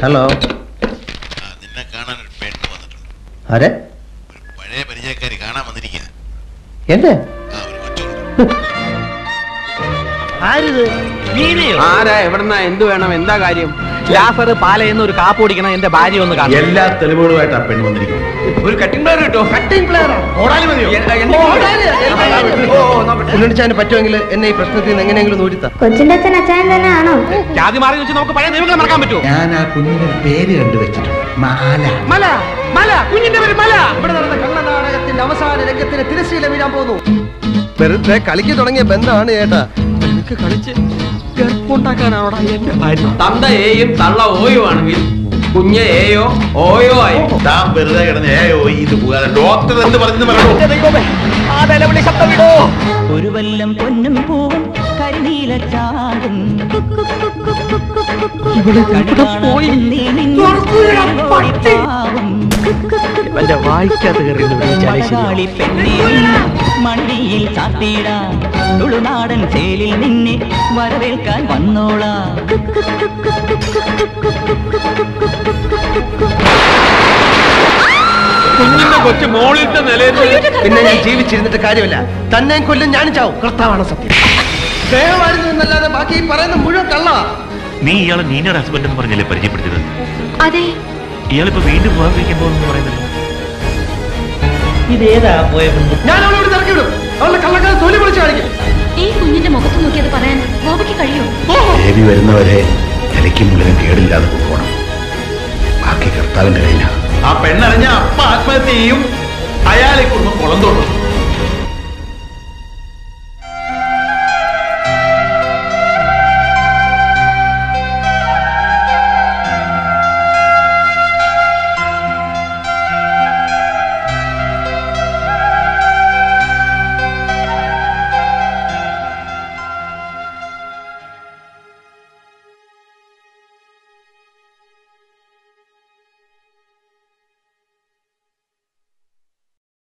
Hello ആ, നിന്നെ കാണാൻ ഒരു പെണ്ണ് വന്നിട്ടുണ്ട് ആരെ ഒരു പഴയ പരിചയക്കാരി കാണാൻ വന്നിരിക്കുക എന്നെ ആ ഒരു കൊച്ചുണ്ട് ആരിത് നീനയോ ആരാ എവിടുന്ന എന്ത് വേണം എന്താ കാര്യം ലാസർ പാലയെന്ന് ഒരു കാപ്പ് ഓടിക്കണം എന്റെ ഭാര്യ ഒന്ന് കാണും എല്ലാ തെളിവുകളുമായിട്ട് ആ പെണ്ണ് വന്നിരിക്കുന്നു ഒരു കട്ടിംഗ് പ്ലെയർ കിട്ടോ കട്ടിംഗ് പ്ലെയർ ഉണ്ണിച്ചാന് പറ്റുമെങ്കിൽ എന്നെ ഈ പ്രശ്നത്തിൽ നിന്ന് എങ്ങനെയെങ്കിലും നൂരിത്ത കൊച്ചിന്റെ അച്ഛൻ അച്ചായൻ തന്നെ ആണോ ജാതി മാറി വെച്ച് നമുക്ക് പഴയ നിയമങ്ങൾ മറക്കാൻ പറ്റുമോ ഞാൻ ആ കുഞ്ഞിന് ഒരു പേര് കണ്ടുവച്ചിട്ടുണ്ട് മാല മല മല കുഞ്ഞിന്റെ പേര് മല ഇവിടെ നടന്ന കള്ളനാടകത്തിന്റെ അവസാന രംഗത്തിന് തിരശ്ശീല വീഴാൻ പോകുന്നു വെറുതെ കളിക്ക് തുടങ്ങിയ ബന്ധമാണ് ചേട്ടാ എനിക്ക് കളിച്ച് ഗർഭമുണ്ടാക്കാനാണോടാ എന്റെ ഭാര്യ തന്ത ഏയും തള്ള ഓയോ ആണെങ്കിൽ കുഞ്ഞ് ഏയോ ഓയോ ആയോ താൻ വെറുതെ കിടന്ന് ഏയോ ഇത് പോകാതെ ഡോക്ടർ എന്ത് പറഞ്ഞു പറയണു ആ നിലവിളി ശബ്ദം വിടോ ഒരു വല്ലം പൊന്നും പൂവും കരിനീല ചാടും പോയി? എന്റെ വായിക്കാത്ത കയറി മലയാളി പെണ്ണേ മണ്ടിയിൽ ചാത്തിയിടാ തുളുനാടൻ ചേലിൽ നിന്നെ വരവേൽക്കാൻ വന്നോളാ കുഞ്ഞിന്റെ കൊച്ചു മോളിലത്തെ നിലയിൽ പിന്നെ ഞാൻ ജീവിച്ചിരുന്നിട്ട് കാര്യമില്ല തന്നെ കൊല്ലും ഞാനും ചാവും കർത്താവാണ് സത്യം ദയവായിരുന്നു എന്നല്ലാതെ ബാക്കി ഈ പറയുന്ന മുഴുവൻ കള്ളാ നീ ഇയാളെ നീനൊരു ഹസ്ബൻഡ് എന്ന് പറഞ്ഞല്ലേ പരിചയപ്പെടുത്തിയത് അതെ ഇയാളിപ്പോ വീണ്ടും വിവാഹം കഴിക്കാൻ പോകുന്നു പറയുന്നത് ഇതേതാ പോയ പെണ്ണ് ഞാൻ അവളോട് ഇറക്കി വിടും അവളുടെ കള്ളക്കാരെ തൊലി പൊളിച്ച് കാണിക്കും ഈ കുഞ്ഞിന്റെ മുഖത്ത് നോക്കി അത് പറയാൻ ബോബയ്ക്ക് കഴിയോ ദേവി വരുന്നവരെ നിലയ്ക്കും മുള്ളിനും കേടില്ലാതെ പോകണം ബാക്കി കർത്താവിന്റെ കയ്യിലാണ് ആ പെണ്ണറിഞ്ഞ അപ്പ ആത്മഹത്യ ചെയ്യും അയാളെ കുടുംബം കുളം തോണ്ടും